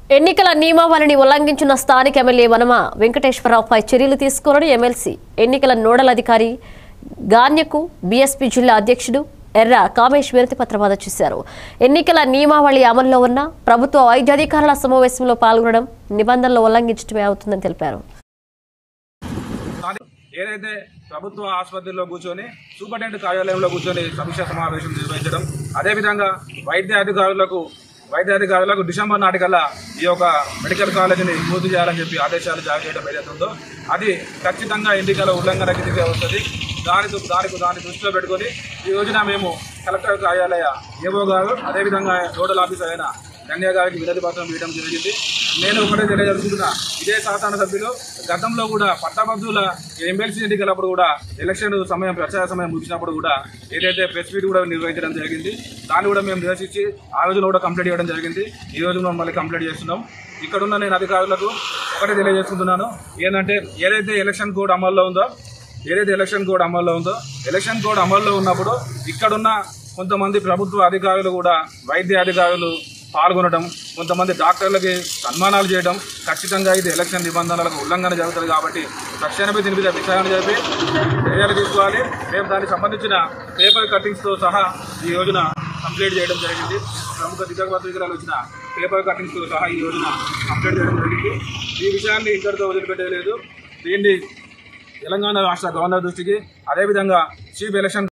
ఎన్నికల నియమావళిని ఉల్లంఘించిన స్థానిక ఎమ్మెల్యే వనమ వెంకటేశ్వరరావుపై చర్యలు తీసుకోవాలని ఎమ్మెల్సీ ఎన్నికల నోడల్ అధికారి గాన్యకు బీఎస్పీ జిల్లా అధ్యక్షుడు ఎర్ర కామేష్ వినతి పత్రం అందజేశారు ఎన్నికల నియమావళి అమల్లో ఉన్న ప్రభుత్వ వైద్యాధికారుల సమావేశంలో పాల్గొనడం నిబంధనలు ఉల్లంఘించడమే అవుతుందని తెలిపారు కానీ ఏదైతే ప్రభుత్వ ఆసుపత్రిలో కూర్చొని సూపరింటెండెంట్ కార్యాలయంలో కూర్చొని సమీక్ష సమావేశం నిర్వహించడం అదేవిధంగా వైద్య అధికారులకు వైద్య అధికారులకు డిసెంబర్ నాటికల్లా ఈ యొక్క మెడికల్ కాలేజీని పూర్తి చేయాలని చెప్పి ఆదేశాలు జారీ చేయడం ఏదైతే ఉందో అది ఖచ్చితంగా ఎన్నికల ఉల్లంఘన కిందకే వస్తుంది దాని దానికి దాన్ని దృష్టిలో పెట్టుకొని ఈ రోజున మేము కలెక్టర్ కార్యాలయ ఏవో గారు అదేవిధంగా నోడల్ ఆఫీసర్ అయిన గంగయ్య గారికి వినతి పత్రం ఇవ్వడం జరిగింది నేను ఒకటే తెలియజేస్తున్నా ఇదే శాసనసభ్యులు గతంలో కూడా పట్టభద్రుల ఎమ్మెల్సీ ఎన్నికలప్పుడు కూడా ఎలక్షన్ సమయం ప్రచార సమయం ముగిసినప్పుడు కూడా ఏదైతే ప్రెస్ మీట్ కూడా నిర్వహించడం జరిగింది దాన్ని కూడా మేము నిరసించి ఆ రోజున కూడా కంప్లీట్ చేయడం జరిగింది ఈ రోజు మనం మళ్ళీ కంప్లీట్ చేస్తున్నాం ఇక్కడున్న నేను అధికారులకు ఒకటే తెలియజేసుకుంటున్నాను ఏంటంటే ఏదైతే ఎలక్షన్ కోడ్ అమల్లో ఉందో ఏదైతే ఎలక్షన్ కోడ్ అమల్లో ఉందో ఎలక్షన్ కోడ్ అమల్లో ఉన్నప్పుడు ఇక్కడున్న కొంతమంది ప్రభుత్వ అధికారులు కూడా వైద్య అధికారులు పాల్గొనడం కొంతమంది డాక్టర్లకి సన్మానాలు చేయడం ఖచ్చితంగా ఇది ఎలక్షన్ నిబంధనలకు ఉల్లంఘన జరుగుతుంది కాబట్టి తక్షణమే దీని మీద విచారణ జరిపి చర్యలు తీసుకోవాలి మేము దానికి సంబంధించిన పేపర్ కట్టింగ్స్తో సహా ఈ రోజున కంప్లీట్ చేయడం జరిగింది ప్రముఖ దిగ్గపత్రికలలో వచ్చిన పేపర్ కట్టింగ్స్తో సహా ఈ రోజున కంప్లీట్ చేయడం జరిగింది ఈ విషయాన్ని ఇంతటితో వదిలిపెట్టలేదు దీన్ని తెలంగాణ రాష్ట్ర గవర్నర్ దృష్టికి అదేవిధంగా చీఫ్ ఎలక్షన్